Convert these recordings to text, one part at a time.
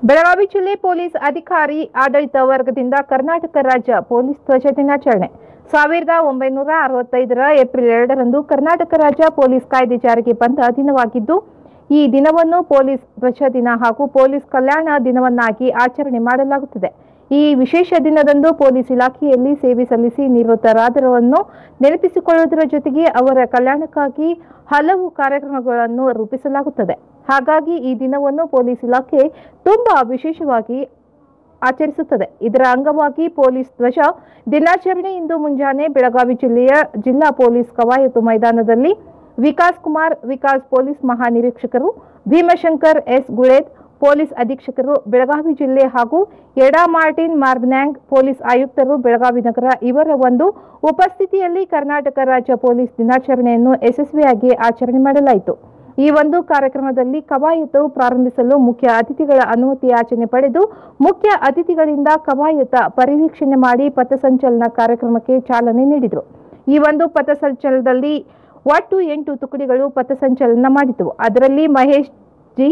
ಬೆಳಗಾವಿ ಜಿಲ್ಲೆ ಪೊಲೀಸ್ ಅಧಿಕಾರಿ ಆಡಳಿತ ವರ್ಗದಿಂದ ಕರ್ನಾಟಕ ರಾಜ್ಯ ಪೊಲೀಸ್ ಧ್ವಜ ದಿನಾಚರಣೆ ಸಾವಿರದ ಒಂಬೈನೂರ ಅರವತ್ತೈದರ ಏಪ್ರಿಲ್ ಎರಡರಂದು ಕರ್ನಾಟಕ ರಾಜ್ಯ ಪೊಲೀಸ್ ಕಾಯ್ದೆ ಜಾರಿಗೆ ಬಂದ ದಿನವಾಗಿದ್ದು ಈ ದಿನವನ್ನು ಪೊಲೀಸ್ ಧ್ವಜ ದಿನ ಹಾಗೂ ಪೊಲೀಸ್ ಕಲ್ಯಾಣ ದಿನವನ್ನಾಗಿ ಆಚರಣೆ ಮಾಡಲಾಗುತ್ತದೆ ಈ ವಿಶೇಷ ದಿನದಂದು ಪೊಲೀಸ್ ಇಲಾಖೆಯಲ್ಲಿ ಸೇವೆ ಸಲ್ಲಿಸಿ ನಿವೃತ್ತರಾದರವನ್ನು ನೆನಪಿಸಿಕೊಳ್ಳುವುದರ ಜೊತೆಗೆ ಅವರ ಕಲ್ಯಾಣಕ್ಕಾಗಿ ಹಲವು ಕಾರ್ಯಕ್ರಮಗಳನ್ನು ರೂಪಿಸಲಾಗುತ್ತದೆ ಹಾಗಾಗಿ ಈ ದಿನವನ್ನು ಪೊಲೀಸ್ ಇಲಾಖೆ ತುಂಬಾ ವಿಶೇಷವಾಗಿ ಆಚರಿಸುತ್ತದೆ ಇದರ ಅಂಗವಾಗಿ ಪೊಲೀಸ್ ಧ್ವಜ ದಿನಾಚರಣೆ ಇಂದು ಮುಂಜಾನೆ ಬೆಳಗಾವಿ ಜಿಲ್ಲೆಯ ಜಿಲ್ಲಾ ಪೊಲೀಸ್ ಕವಾಯತು ಮೈದಾನದಲ್ಲಿ ವಿಕಾಸ್ ಕುಮಾರ್ ವಿಕಾಸ್ ಪೊಲೀಸ್ ಮಹಾನಿರೀಕ್ಷಕರು ಭೀಮಶಂಕರ್ ಎಸ್ ಗುಳೇದ್ ಪೊಲೀಸ್ ಅಧೀಕ್ಷಕರು ಬೆಳಗಾವಿ ಜಿಲ್ಲೆ ಹಾಗೂ ಎಡಾ ಮಾರ್ಟಿನ್ ಮಾರ್ಬ್ನ್ಯಾಂಗ್ ಪೊಲೀಸ್ ಆಯುಕ್ತರು ಬೆಳಗಾವಿ ನಗರ ಇವರ ಒಂದು ಉಪಸ್ಥಿತಿಯಲ್ಲಿ ಕರ್ನಾಟಕ ರಾಜ್ಯ ಪೊಲೀಸ್ ದಿನಾಚರಣೆಯನ್ನು ಯಶಸ್ವಿಯಾಗಿ ಆಚರಣೆ ಮಾಡಲಾಯಿತು ಈ ಒಂದು ಕಾರ್ಯಕ್ರಮದಲ್ಲಿ ಕವಾಯತು ಪ್ರಾರಂಭಿಸಲು ಮುಖ್ಯ ಅತಿಥಿಗಳ ಅನುಮತಿ ಯಾಚನೆ ಪಡೆದು ಮುಖ್ಯ ಅತಿಥಿಗಳಿಂದ ಕವಾಯತ ಪರಿವೀಕ್ಷಣೆ ಮಾಡಿ ಪಥಸಂಚಲನ ಕಾರ್ಯಕ್ರಮಕ್ಕೆ ಚಾಲನೆ ನೀಡಿದರು ಈ ಒಂದು ಪಥಸಂಚಲನದಲ್ಲಿ ಒಟ್ಟು ಎಂಟು ತುಕಡಿಗಳು ಪಥಸಂಚಲನ ಮಾಡಿದವು ಅದರಲ್ಲಿ ಮಹೇಶ್ ಜಿ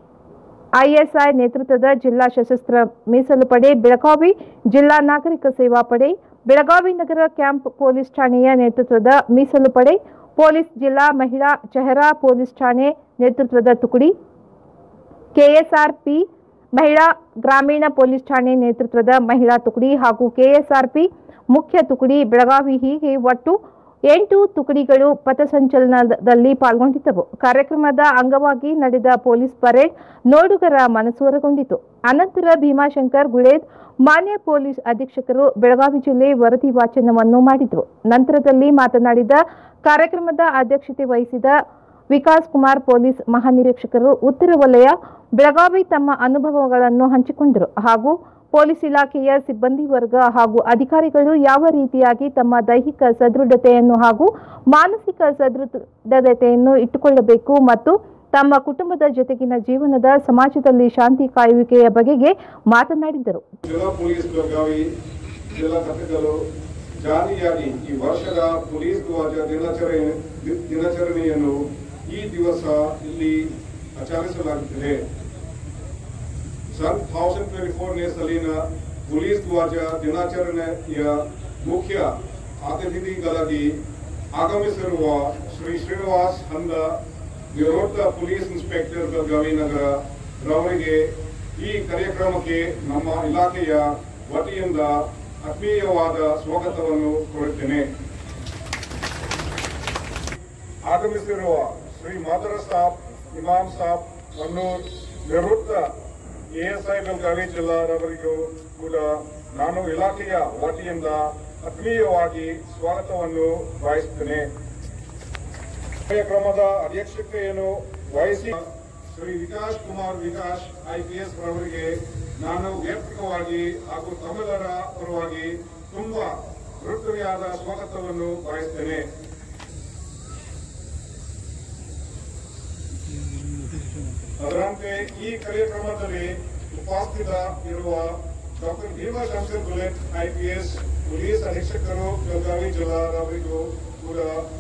ಐಎಸ್ಐ ನೇತೃತ್ವದ ಜಿಲ್ಲಾ ಸಶಸ್ತ್ರ ಮೀಸಲು ಪಡೆ ಬೆಳಗಾವಿ ಜಿಲ್ಲಾ ನಾಗರಿಕ ಸೇವಾ ಪಡೆ ಬೆಳಗಾವಿ ನಗರ ಕ್ಯಾಂಪ್ ಪೊಲೀಸ್ ಠಾಣೆಯ ನೇತೃತ್ವದ ಮೀಸಲು ಪಡೆ ಪೊಲೀಸ್ ಜಿಲ್ಲಾ ಮಹಿಳಾ ಚೆಹರಾ ಪೊಲೀಸ್ ಠಾಣೆ ನೇತೃತ್ವದ ತುಕಡಿ ಕೆಎಸ್ಆರ್ಪಿ ಮಹಿಳಾ ಗ್ರಾಮೀಣ ಪೊಲೀಸ್ ಠಾಣೆ ನೇತೃತ್ವದ ಮಹಿಳಾ ತುಕಡಿ ಹಾಗೂ ಕೆಎಸ್ಆರ್ಪಿ ಮುಖ್ಯ ತುಕಡಿ ಬೆಳಗಾವಿ ಹೀಗೆ ಒಟ್ಟು ಎಂಟು ತುಕಡಿಗಳು ಪಥಸಂಚಲನದಲ್ಲಿ ಪಾಲ್ಗೊಂಡಿದ್ದವು ಕಾರ್ಯಕ್ರಮದ ಅಂಗವಾಗಿ ನಡೆದ ಪೊಲೀಸ್ ಪರೇಡ್ ನೋಡುಗರ ಮನಸೂರೆಗೊಂಡಿತು ಅನಂತರ ಭೀಮಾಶಂಕರ್ ಗುಳೇದ್ ಮಾನ್ಯ ಪೊಲೀಸ್ ಅಧೀಕ್ಷಕರು ಬೆಳಗಾವಿ ಜಿಲ್ಲೆ ವರದಿ ವಾಚನವನ್ನು ಮಾಡಿದರು ನಂತರದಲ್ಲಿ ಮಾತನಾಡಿದ ಕಾರ್ಯಕ್ರಮದ ಅಧ್ಯಕ್ಷತೆ ವಹಿಸಿದ ವಿಕಾಸ್ ಕುಮಾರ್ ಪೊಲೀಸ್ ಮಹಾನಿರೀಕ್ಷಕರು ಉತ್ತರ ವಲಯ ಬೆಳಗಾವಿ ತಮ್ಮ ಅನುಭವಗಳನ್ನು ಹಂಚಿಕೊಂಡರು ಹಾಗೂ ಪೊಲೀಸ್ ಇಲಾಖೆಯ ಸಿಬ್ಬಂದಿ ವರ್ಗ ಹಾಗೂ ಅಧಿಕಾರಿಗಳು ಯಾವ ರೀತಿಯಾಗಿ ತಮ್ಮ ದೈಹಿಕ ಸದೃಢತೆಯನ್ನು ಹಾಗೂ ಮಾನಸಿಕ ಸದೃಢತೆಯನ್ನು ಇಟ್ಟುಕೊಳ್ಳಬೇಕು ಮತ್ತು ತಮ್ಮ ಕುಟುಂಬದ ಜೊತೆಗಿನ ಜೀವನದ ಸಮಾಜದಲ್ಲಿ ಶಾಂತಿ ಕಾಯುವಿಕೆಯ ಬಗೆಗೆ ಮಾತನಾಡಿದರು ಜಿಲ್ಲಾ ಪೊಲೀಸ್ ಬೆಳಗಾವಿ ಜಿಲ್ಲಾ ಘಟಕಗಳು ಜಾರಿಯಾಗಿ ಈ ವರ್ಷದ ಪೊಲೀಸ್ ಧ್ವಜ ದಿನಾಚರಣೆ ದಿ- ದಿನಾಚರಣೆಯನ್ನು ಈ ದಿವಸ ಇಲ್ಲಿ ಆಚರಿಸಲಾಗುತ್ತಿದೆ ಸನ್ ಥೌಸಂಡ್ ಟ್ವೆಂಟಿ ಫೋರ್ನೇ ಸಾಲಿನ ಪೊಲೀಸ್ ಧ್ವಜ ದಿನಾಚರಣೆಯ ಮುಖ್ಯ ಅತಿಥಿಗಳಾಗಿ ಆಗಮಿಸಿರುವ ಶ್ರೀ ಶ್ರೀನಿವಾಸ್ ಹಂದ ನಿವೃತ್ತ ಪೊಲೀಸ್ ಇನ್ಸ್ಪೆಕ್ಟರ್ ಬೆಳಗಾವಿ ನಗರ ರವರಿಗೆ ಈ ಕಾರ್ಯಕ್ರಮಕ್ಕೆ ನಮ್ಮ ಇಲಾಖೆಯ ವತಿಯಿಂದ ಆತ್ಮೀಯವಾದ ಸ್ವಾಗತವನ್ನು ಕೋರುತ್ತೇನೆ ಆಗಮಿಸಿರುವ ಶ್ರೀ ಮಾದರ ಸಾಬ್ ಇಮಾಮ್ ಸಾಬ್ ಹೊನ್ನೂರ್ ನಿವೃತ್ತ ಎಎಸ್ಐ ಬೆಳಗಾವಿ ಜಿಲ್ಲಾರವರಿಗೂ ಕೂಡ ನಾನು ಇಲಾಖೆಯ ವತಿಯಿಂದ ಆತ್ಮೀಯವಾಗಿ ಸ್ವಾಗತವನ್ನು ಬಯಸುತ್ತೇನೆ ಕಾರ್ಯಕ್ರಮದ ಅಧ್ಯಕ್ಷತೆಯನ್ನು ವಹಿಸಿ ಶ್ರೀ ವಿಕಾಸ್ ಕುಮಾರ್ ವಿಕಾಸ್ ಐಪಿಎಸ್ ರವರಿಗೆ ನಾನು ವೈಯಕ್ತಿಕವಾಗಿ ಹಾಗೂ ತಮ್ಮೆಲ್ಲರ ಪರವಾಗಿ ತುಂಬಾ ಹೃದಯಾದ ಸ್ವಾಗತವನ್ನು ಬಯಸ್ತೇನೆ ಅದರಂತೆ ಈ ಕಾರ್ಯಕ್ರಮದಲ್ಲಿ ಉಪಸ್ಥಿತ ಇರುವ ಡಾಕ್ಟರ್ ಭೀಮಾಶಂಕರ್ ಬುಲೆಟ್ ಐಪಿಎಸ್ ಪೊಲೀಸ್ ಅಧೀಕ್ಷಕರು ಬೆಳಗಾವಿ ಜಿಲ್ಲಾರವರಿಗೂ ಕೂಡ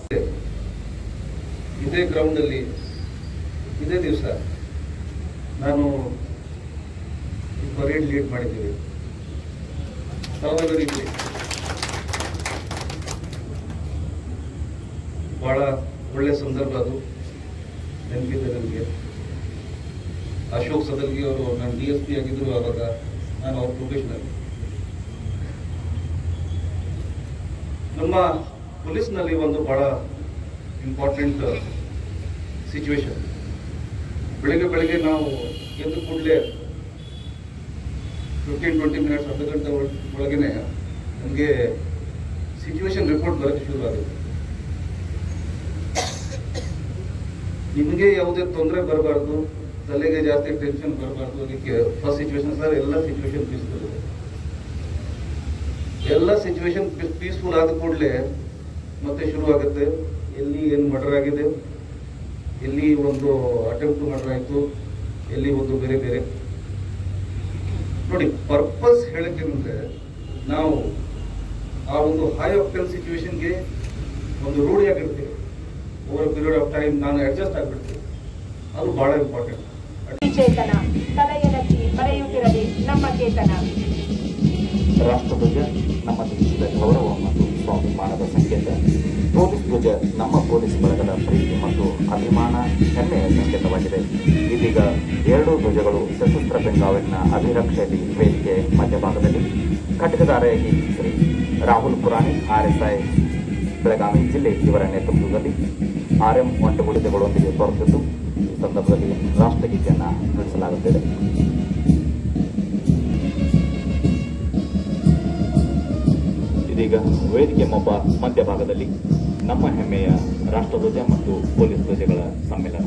ಇದೇ ಗ್ರೌಂಡಲ್ಲಿ ಇದೇ ದಿವಸ ನಾನು ಪರೇಡ್ ಲೀಡ್ ಮಾಡಿದ್ದೀವಿ ಸಹೋದರಿಗೆ ಬಹಳ ಒಳ್ಳೆ ಸಂದರ್ಭ ಅದು ನೆನಪಿದೆ ನನಗೆ ಅಶೋಕ್ ಸದಲ್ಗಿ ಅವರು ನಾನು ಡಿ ಎಸ್ ಪಿ ಆಗಿದ್ರು ಆವಾಗ ನಾನು ಅವ್ರ ಪ್ರೊಫೆಷನಲ್ ನಮ್ಮ ಪೊಲೀಸ್ನಲ್ಲಿ ಒಂದು ಬಹಳ ಇಂಪಾರ್ಟೆಂಟ್ ಸಿಚುವೇಶನ್ ಬೆಳಿಗ್ಗೆ ಬೆಳಿಗ್ಗೆ ನಾವು ಎದ್ದು ಕೂಡಲೇ ಫಿಫ್ಟೀನ್ ಟ್ವೆಂಟಿ ಮಿನಿಟ್ಸ್ ಅರ್ಧ ಗಂಟೆ ಒಳ- ಒಳಗೇನೆ ನಮಗೆ ಸಿಚುವೇಶನ್ ರಿಪೋರ್ಟ್ ಬರೋಕ್ಕೆ ಶುರು ಆಗುತ್ತೆ ನಿಮಗೆ ಯಾವುದೇ ತೊಂದರೆ ಬರಬಾರ್ದು ತಲೆಗೆ ಜಾಸ್ತಿ ಟೆನ್ಷನ್ ಬರಬಾರ್ದು ಅದಕ್ಕೆ ಫಸ್ಟ್ ಸಿಚುವೇಶನ್ ಸರ್ ಎಲ್ಲ ಸಿಚುವೇಶನ್ ಪೀಸ್ಫುಲ್ ಇದೆ ಎಲ್ಲ ಸಿಚುವೇಶನ್ ಪೀಸ್ಫುಲ್ ಆದ ಕೂಡಲೇ ಮತ್ತೆ ಶುರು ಆಗುತ್ತೆ ಎಲ್ಲಿ ಏನು ಮರ್ಡರ್ ಆಗಿದೆ ಎಲ್ಲಿ ಒಂದು ಅಟೆಂಪ್ಟ್ ಮರ್ಡರ್ ಆಯಿತು ಎಲ್ಲಿ ಒಂದು ಬೇರೆ ಬೇರೆ ನೋಡಿ ಪರ್ಪಸ್ ಹೇಳಕ್ಕೇನಂದ್ರೆ ನಾವು ಆ ಒಂದು ಹೈ ಆಪ್ಟನ್ ಸಿಚುವೇಶನ್ಗೆ ಒಂದು ರೂಢಿಯಾಗಿರ್ತೀವಿ ಓವರ್ ಪೀರಿಯಡ್ ಆಫ್ ಟೈಮ್ ನಾನು ಅಡ್ಜಸ್ಟ್ ಆಗಿಬಿಡ್ತೀನಿ ಅದು ಬಹಳ ಇಂಪಾರ್ಟೆಂಟ್ ಚೇತನ ತಲೆಯೆಲಕ್ಕೆ ಬರೆಯುವ ನಮ್ಮ ಚೇತನ ರಾಷ್ಟ್ರಧ್ವಜ ನಮ್ಮ ದೇಶದ ಗೌರವ ಮತ್ತು ಸ್ವಾಭಿಮಾನದ ಸಂಕೇತ ಪೊಲೀಸ್ ಧ್ವಜ ನಮ್ಮ ಪೊಲೀಸ್ ಬಳಗದ ಪ್ರೀತಿ ಮತ್ತು ಅಭಿಮಾನ ಹೆಮ್ಮೆಯ ಸಂಕೇತವಾಗಿದೆ ಇದೀಗ ಎರಡು ಧ್ವಜಗಳು ಸಶಸ್ತ್ರ ಬೆಂಗಾವಲಿನ ಅಭಿರಕ್ಷೆಯಲ್ಲಿ ವೇದಿಕೆ ಮಧ್ಯಭಾಗದಲ್ಲಿ ಘಟಕಧಾರೆಯಾಗಿ ಶ್ರೀ ರಾಹುಲ್ ಪುರಾಣಿ ಆರ್ಎಸ್ಐ ಬೆಳಗಾವಿ ಜಿಲ್ಲೆ ಇವರ ನೇತೃತ್ವದಲ್ಲಿ ಆರ್ಎಂ ಒಂಟುಗುಡಿದಗಳೊಂದಿಗೆ ಬರುತ್ತಿದ್ದು ಈ ಸಂದರ್ಭದಲ್ಲಿ ರಾಷ್ಟ್ರಗೀತೆಯನ್ನು ನುಡಿಸಲಾಗುತ್ತಿದೆ ಇದೀಗ ವೇದಿಕೆ ಮೊಬ್ಬ ಮಧ್ಯಭಾಗದಲ್ಲಿ ನಮ್ಮ ಹೆಮ್ಮೆಯ ರಾಷ್ಟ್ರಧ್ವಜ ಮತ್ತು ಪೊಲೀಸ್ ಧ್ವಜಗಳ ಸಮ್ಮೇಳನ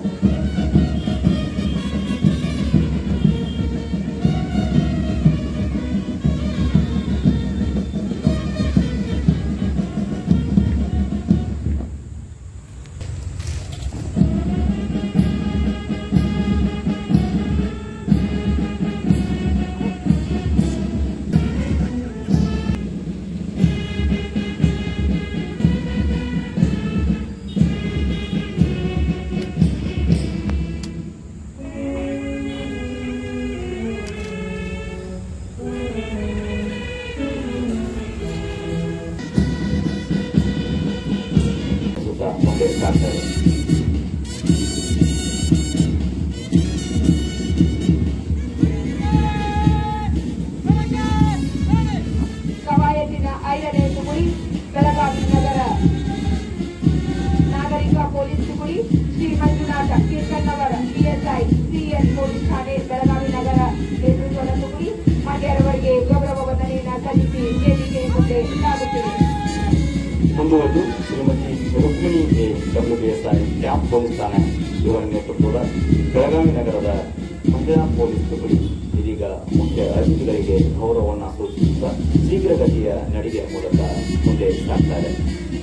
ಸುತ್ತ ಮುಂದೆ ಸಾಗ್ತಾ ಇದೆ ಕವಾಯತಿನ ಐದನೇ ತುಕುಡಿ ಬೆಳಗಾವಿ ನಗರ ನಾಗರಿಕ ಪೊಲೀಸ್ ತುಕುಡಿ Shri Manjunatha Kirkannavar PSI CS police ಠಾಣೆ ಬೆಳಗಾವಿ ನಗರ ನೇತೃತ್ವದ ತುಕುಡಿ ಮಂಡ್ಯರವರಿಗೆ ಗೌರವ ವಂದನೆಯನ್ನು ಸಲ್ಲಿಸಿ ವೇದಿಕೆ ಮುಂದೆ ಸಾಗುತ್ತಿದೆ ಮುಂದುವರೆದು Shrimati Rukmini A W B S I camp police ಠಾಣೆ ಇವರ ನೇತೃತ್ವದ ಬೆಳಗಾವಿ ನಗರದ ಮಹಿಳಾ ಪೊಲೀಸ್ ತುಕಡಿ ಇದೀಗ ಮುಖ್ಯ ಅತಿಥಿಗಳಿಗೆ ಗೌರವವನ್ನು ಸೂಚಿಸುತ್ತಾ ಶೀಘ್ರಗತಿಯ ನಡಿಗೆ ಮೂಲಕ ಮುಂದೆ ಸಾಗ್ತಾ ಇದೆ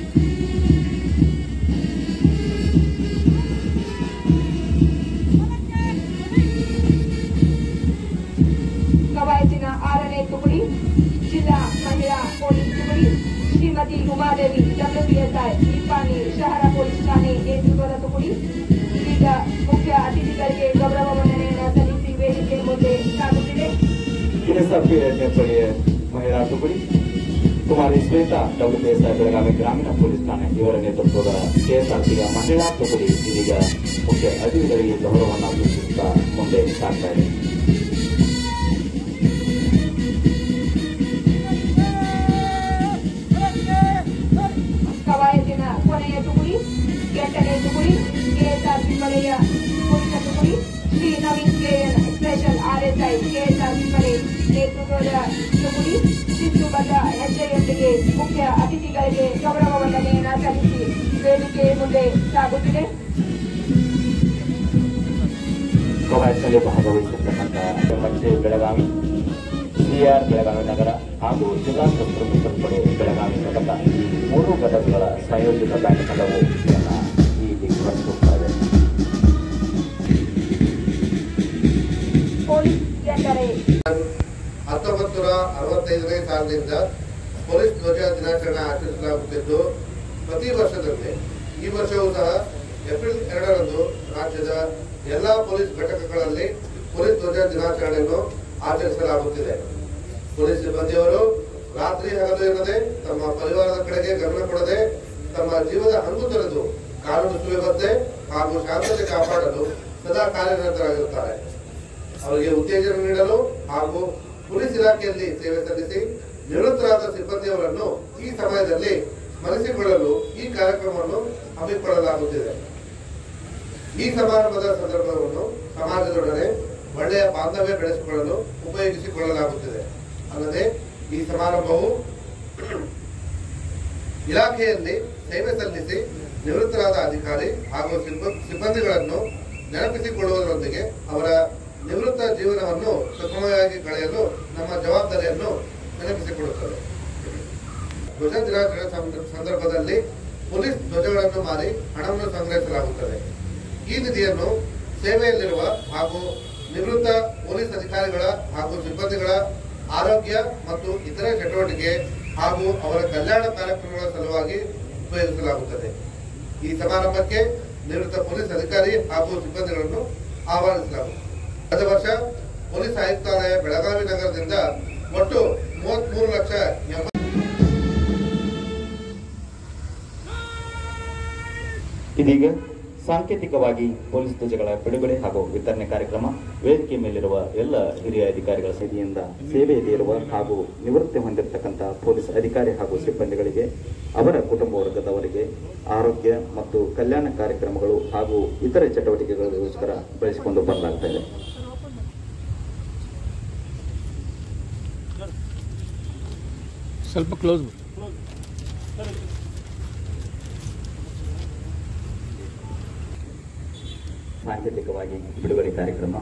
ಕವಾಯತಿನ ಆರನೇ ತುಕಡಿ ಜಿಲ್ಲಾ ಮಹಿಳಾ ಪೊಲೀಸ್ ತುಕಡಿ ಶ್ರೀಮತಿ ಉಮಾದೇವಿ ಡಬ್ಲ್ಯೂಪಿಎಸ್ಐ ಇಪ್ಪಾನಿ ಶಹರ ಪೊಲೀಸ್ ಠಾಣೆ ನೇತೃತ್ವದ ತುಕಡಿ ಇದೀಗ ಮುಖ್ಯ ಅತಿಥಿಗಳಿಗೆ ಗೌರವ ವಂದನೆಯನ್ನು ಸಲ್ಲಿಸಿ ವೇದಿಕೆ ಮುಂದೆ ಸಾಗುತ್ತಿದೆ ಕೆಎಸ್ಆರ್ಪಿ ಎರಡನೇ ಪಡೆಯ ಮಹಿಳಾ ತುಕಡಿ ಕುಮಾರಿ Shweta W S I Belagavi ಗ್ರಾಮೀಣ ಪೊಲೀಸ್ ಠಾಣೆ ಇವರ ನೇತೃತ್ವದ ಕೆಎಸ್ಆರ್ಪಿಯ ಮಹಿಳಾ ತುಕಡಿ ಇದೀಗ ಮುಖ್ಯ ಅತಿಥಿಗಳಿಗೆ ಗೌರವವನ್ನು ಸೂಚಿಸುತ್ತಾ ಮುಂದೆ ಸಾಗ್ತಾ ಇದೆ ಕವಾಯತಿನ ಕೊನೆಯ ತುಕಡಿ ಎಂಟನೇ ತುಕಡಿ ಕೆಎಸ್ಆರ್ಪಿ ಪಡೆಯ ಪುರುಷ ತುಕಡಿ Shri Naveen KN special RSI KSRP ಪಡೆ ನೇತೃತ್ವದ ತುಕಡಿ ಶಿಸ್ತುಬದ್ಧ ಹೆಜ್ಜೆಯೊಂದಿಗೆ ಮುಖ್ಯ ಅತಿಥಿಗಳಿಗೆ ಗೌರವ ವಂದನೆಯನ್ನು ಸಲ್ಲಿಸಿ ವೇದಿಕೆ ಮುಂದೆ ಸಾಗುತ್ತಿದೆ ಕವಾಯತ್ನಲ್ಲಿ ಭಾಗವಹಿಸಿರ್ತಕ್ಕಂಥ ಮತ್ತೆ ಬೆಳಗಾವಿ ಸಿಆರ್ ಬೆಳಗಾವಿ ನಗರ ಹಾಗೂ ಜಿಲ್ಲಾ ಶಸ್ತ್ರ ಪಡೆ ಬೆಳಗಾವಿ ಘಟಕ ಈ ಮೂರು ಘಟಕಗಳ ಸಂಯೋಜಿತ ಬ್ಯಾಂಕ್ ತಂಡವು ಇದನ್ನ ಇಲ್ಲಿ ಪ್ರಸ್ತುತ್ತಾ ಇದೆ ಪೊಲೀಸ್ ಎಂದರೆ ಹತ್ತೊಂಬತ್ತು ನೂರ ಅರವತ್ತೈದನೇ ಸಾಲಿನಿಂದ ಪೊಲೀಸ್ ಧ್ವಜ ದಿನಾಚರಣೆ ಆಚರಿಸಲಾಗುತ್ತಿದ್ದು ಪ್ರತಿ ವರ್ಷದಂತೆ ಈ ವರ್ಷವೂ ಸಹ ಏಪ್ರಿಲ್ ಎರಡರಂದು ರಾಜ್ಯದ ಎಲ್ಲಾ ಪೊಲೀಸ್ ಘಟಕಗಳಲ್ಲಿ ಪೊಲೀಸ್ ಧ್ವಜ ದಿನಾಚರಣೆಯನ್ನು ಆಚರಿಸಲಾಗುತ್ತಿದೆ ಪೊಲೀಸ್ ಸಿಬ್ಬಂದಿಯವರು ರಾತ್ರಿ ಹಗಲು ಎನ್ನದೆ ತಮ್ಮ ಪರಿವಾರದ ಕಡೆಗೆ ಗಮನ ಕೊಡದೆ ತಮ್ಮ ಜೀವದ ಹಂಗು ತೊರೆದು ಕಾನೂನು ಸುವ್ಯವಸ್ಥೆ ಹಾಗೂ ಶಾಂತತೆ ಕಾಪಾಡಲು ಸದಾ ಕಾರ್ಯನಿರತರಾಗಿರುತ್ತಾರೆ ಅವರಿಗೆ ಉತ್ತೇಜನ ನೀಡಲು ಹಾಗೂ ಪೊಲೀಸ್ ಇಲಾಖೆಯಲ್ಲಿ ಸೇವೆ ಸಲ್ಲಿಸಿ ನಿವೃತ್ತರಾದ ಸಿಬ್ಬಂದಿಯವರನ್ನು ಈ ಸಮಯದಲ್ಲಿ ಸ್ಮರಿಸಿಕೊಳ್ಳಲು ಈ ಕಾರ್ಯಕ್ರಮವನ್ನು ಹಮ್ಮಿಕೊಳ್ಳಲಾಗುತ್ತಿದೆ ಈ ಸಮಾರಂಭದ ಸಂದರ್ಭವನ್ನು ಸಮಾಜದೊಡನೆ ಒಳ್ಳೆಯ ಬಾಂಧವ್ಯ ಬೆಳೆಸಿಕೊಳ್ಳಲು ಉಪಯೋಗಿಸಿಕೊಳ್ಳಲಾಗುತ್ತಿದೆ ಅಲ್ಲದೆ ಈ ಸಮಾರಂಭವು ಇಲಾಖೆಯಲ್ಲಿ ಸೇವೆ ಸಲ್ಲಿಸಿ ನಿವೃತ್ತರಾದ ಅಧಿಕಾರಿ ಹಾಗೂ ಸಿಬ್ಬ- ಸಿಬ್ಬಂದಿಗಳನ್ನು ನೆನಪಿಸಿಕೊಳ್ಳುವುದರೊಂದಿಗೆ ಅವರ ನಿವೃತ್ತ ಜೀವನವನ್ನು ಸುಗಮವಾಗಿ ಕಳೆಯಲು ನಮ್ಮ ಜವಾಬ್ದಾರಿಯನ್ನು ನೆನಪಿಸಿಕೊಡುತ್ತದೆ ಧ್ವಜ ದಿನಾಚರಣೆ ಸಂದ- ಸಂದರ್ಭದಲ್ಲಿ ಪೊಲೀಸ್ ಧ್ವಜಗಳನ್ನು ಮಾರಿ ಹಣವನ್ನು ಸಂಗ್ರಹಿಸಲಾಗುತ್ತದೆ ಈ ನಿಧಿಯನ್ನು ಸೇವೆಯಲ್ಲಿರುವ ಹಾಗೂ ನಿವೃತ್ತ ಪೊಲೀಸ್ ಅಧಿಕಾರಿಗಳ ಹಾಗೂ ಸಿಬ್ಬಂದಿಗಳ ಆರೋಗ್ಯ ಮತ್ತು ಇತರೆ ಚಟುವಟಿಕೆ ಹಾಗೂ ಅವರ ಕಲ್ಯಾಣ ಕಾರ್ಯಕ್ರಮಗಳ ಸಲುವಾಗಿ ಉಪಯೋಗಿಸಲಾಗುತ್ತದೆ ಈ ಸಮಾರಂಭಕ್ಕೆ ನಿವೃತ್ತ ಪೊಲೀಸ್ ಅಧಿಕಾರಿ ಹಾಗೂ ಸಿಬ್ಬಂದಿಗಳನ್ನು ಆಹ್ವಾನಿಸಲಾಗುತ್ತದೆ ಕಳೆದ ವರ್ಷ ಪೊಲೀಸ್ ಆಯುಕ್ತಾಲಯ ಬೆಳಗಾವಿ ನಗರದಿಂದ ಒಟ್ಟು ಮೂವತ್ಮೂರು ಲಕ್ಷ ಎಂಬ ಇದೀಗ ಸಾಂಕೇತಿಕವಾಗಿ ಪೊಲೀಸ್ ಧ್ವಜಗಳ ಬಿಡುಗಡೆ ಹಾಗೂ ವಿತರಣೆ ಕಾರ್ಯಕ್ರಮ ವೇದಿಕೆ ಮೇಲಿರುವ ಎಲ್ಲ ಹಿರಿಯ ಅಧಿಕಾರಿಗಳ ಸಮಿತಿಯಿಂದ ಸೇವೆಯಲ್ಲಿ ಇರುವ ಹಾಗೂ ನಿವೃತ್ತಿ ಹೊಂದಿರತಕ್ಕಂಥ ಪೊಲೀಸ್ ಅಧಿಕಾರಿ ಹಾಗೂ ಸಿಬ್ಬಂದಿಗಳಿಗೆ ಅವರ ಕುಟುಂಬ ವರ್ಗದವರಿಗೆ ಆರೋಗ್ಯ ಮತ್ತು ಕಲ್ಯಾಣ ಕಾರ್ಯಕ್ರಮಗಳು ಹಾಗೂ ಇತರೆ ಚಟುವಟಿಕೆಗಳಿಗೋಸ್ಕರ ಬೆಳೆಸಿಕೊಂಡು ಬರಲಾಗ್ತಾ ಇದೆ ಸ್ವಲ್ಪ ಕ್ಲೋಸ್ ಸಾಂಕೇತಿಕವಾಗಿ ಬಿಡುಗಡೆ ಕಾರ್ಯಕ್ರಮ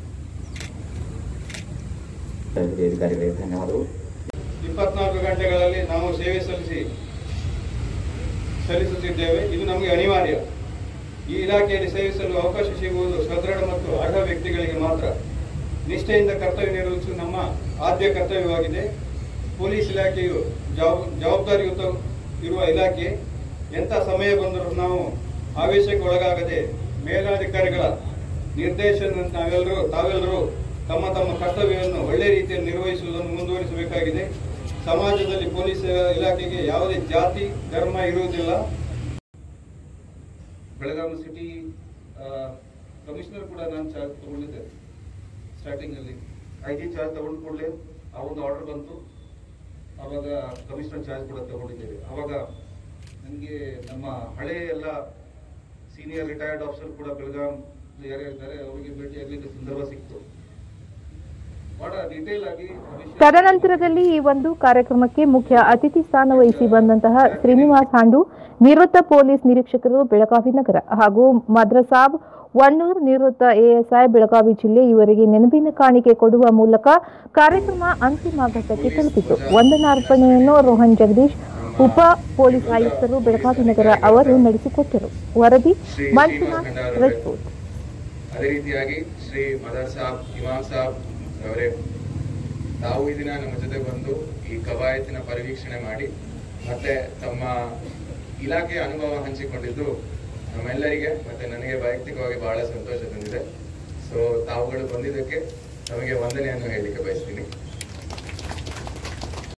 ಹಿರಿಯ ಅಧಿಕಾರಿಗಳಿಗೆ ಧನ್ಯವಾದಗಳು ಇಪ್ಪತ್ನಾಲ್ಕು ಗಂಟೆಗಳಲ್ಲಿ ನಾವು ಸೇವೆ ಸಲ್ಲಿಸಿ ಸಲ್ಲಿಸುತ್ತಿದ್ದೇವೆ ಇದು ನಮಗೆ ಅನಿವಾರ್ಯ ಈ ಇಲಾಖೆಯಲ್ಲಿ ಸೇವಿಸಲು ಅವಕಾಶ ಸಿಗುವುದು ಸದೃಢ ಮತ್ತು ಅರ್ಹ ವ್ಯಕ್ತಿಗಳಿಗೆ ಮಾತ್ರ ನಿಷ್ಠೆಯಿಂದ ಕರ್ತವ್ಯ ನಿರ್ವಹಿಸುವುದು ನಮ್ಮ ಆದ್ಯ ಕರ್ತವ್ಯವಾಗಿದೆ ಪೊಲೀಸ್ ಇಲಾಖೆಯು ಜವಾಬ್ ಜವಾಬ್ದಾರಿಯುತ ಇರುವ ಇಲಾಖೆ ಎಂಥ ಸಮಯ ಬಂದರೂ ನಾವು ಆವೇಶಕ್ಕೆ ಒಳಗಾಗದೆ ಮೇಲಾಧಿಕಾರಿಗಳ ನಿರ್ದೇಶನ ನಾವೆಲ್ಲರೂ ತಾವೆಲ್ಲರೂ ತಮ್ಮ ತಮ್ಮ ಕರ್ತವ್ಯವನ್ನು ಒಳ್ಳೆ ರೀತಿಯಲ್ಲಿ ನಿರ್ವಹಿಸುವುದನ್ನು ಮುಂದುವರಿಸಬೇಕಾಗಿದೆ ಸಮಾಜದಲ್ಲಿ ಪೊಲೀಸ್ ಇಲಾಖೆಗೆ ಯಾವುದೇ ಜಾತಿ ಧರ್ಮ ಇರುವುದಿಲ್ಲ ಬೆಳಗಾವಿ ಸಿಟಿ ಕಮಿಷನರ್ ಕೂಡ ನಾನು ಚಾರ್ಜ್ ತಗೊಂಡಿದ್ದೆ ಸ್ಟಾರ್ಟಿಂಗ್ ಅಲ್ಲಿ ಐ ಜಿ ಚಾರ್ಜ್ ತಗೊಂಡ ಕೂಡಲೇ ಆ ಒಂದು ಆರ್ಡರ್ ಬಂತು ಅವಾಗ ಕಮಿಷನರ್ ಚಾರ್ಜ್ ಕೂಡ ತಗೊಂಡಿದ್ದೇವೆ ಅವಾಗ ನನಗೆ ನಮ್ಮ ಹಳೆ ಎಲ್ಲ ಸೀನಿಯರ್ ರಿಟೈರ್ಡ್ ಆಫೀಸರ್ ಕೂಡ ಬೆಳಗಾಂ ಯಾರ್ಯಾರಿದ್ದಾರೆ ಅವರಿಗೆ ಭೇಟಿಯಾಗಲಿಕ್ಕೆ ಸಂದರ್ಭ ಸಿಕ್ತು ಬಹಳ ಡೀಟೇಲ್ ಆಗಿ ಭವಿಷ್ಯ- ತದನಂತರದಲ್ಲಿ ಈ ಒಂದು ಕಾರ್ಯಕ್ರಮಕ್ಕೆ ಮುಖ್ಯ ಅತಿಥಿ ಸ್ಥಾನ ವಹಿಸಿ ಬಂದಂತಹ ಶ್ರೀನಿವಾಸ್ ಹಾಂಡು ನಿವೃತ್ತ ಪೊಲೀಸ್ ನಿರೀಕ್ಷಕರು ಬೆಳಗಾವಿ ನಗರ ಹಾಗೂ ಮದ್ರಸಾಬ್ ವಣ್ಣೂರ್ ನಿವೃತ್ತ ಎಎಸ್ಐ ಬೆಳಗಾವಿ ಜಿಲ್ಲೆ ಇವರಿಗೆ ನೆನಪಿನ ಕಾಣಿಕೆ ಕೊಡುವ ಮೂಲಕ ಕಾರ್ಯಕ್ರಮ ಅಂತಿಮ ಘಟ್ಟಕ್ಕೆ ತಲುಪಿತು ವಂದನಾರ್ಪಣೆಯನ್ನು ರೋಹನ್ ಜಗದೀಶ್ ಉಪ ಪೊಲೀಸ್ ಆಯುಕ್ತರು ಬೆಳಗಾವಿ ನಗರ ಅವರು ನಡೆಸಿಕೊಟ್ಟರು ವರದಿ ಮಂಜುನಾಥ್ ರಜಪೂತ್ ಅದೇ ರೀತಿಯಾಗಿ ಶ್ರೀ ಮದರ್ ಸಾಬ್ ಇಮಾಮ್ ಸಾಬ್ ಅವರೇ ತಾವು ಈ ದಿನ ನಮ್ಮ ಜೊತೆ ಬಂದು ಈ ಕವಾಯತಿನ ಪರಿವೀಕ್ಷಣೆ ಮಾಡಿ ಮತ್ತೆ ತಮ್ಮ ಇಲಾಖೆಯ ಅನುಭವ ಹಂಚಿಕೊಂಡಿದ್ದು ನಮ್ಮೆಲ್ಲರಿಗೆ ಮತ್ತೆ ನನಗೆ ವೈಯಕ್ತಿಕವಾಗಿ ಬಹಳ ಸಂತೋಷ ತಂದಿದೆ ಸೊ ತಾವುಗಳು ಬಂದಿದ್ದಕ್ಕೆ ತಮಗೆ ವಂದನೆಯನ್ನು ಹೇಳಲಿಕ್ಕೆ ಬಯಸ್ತೀನಿ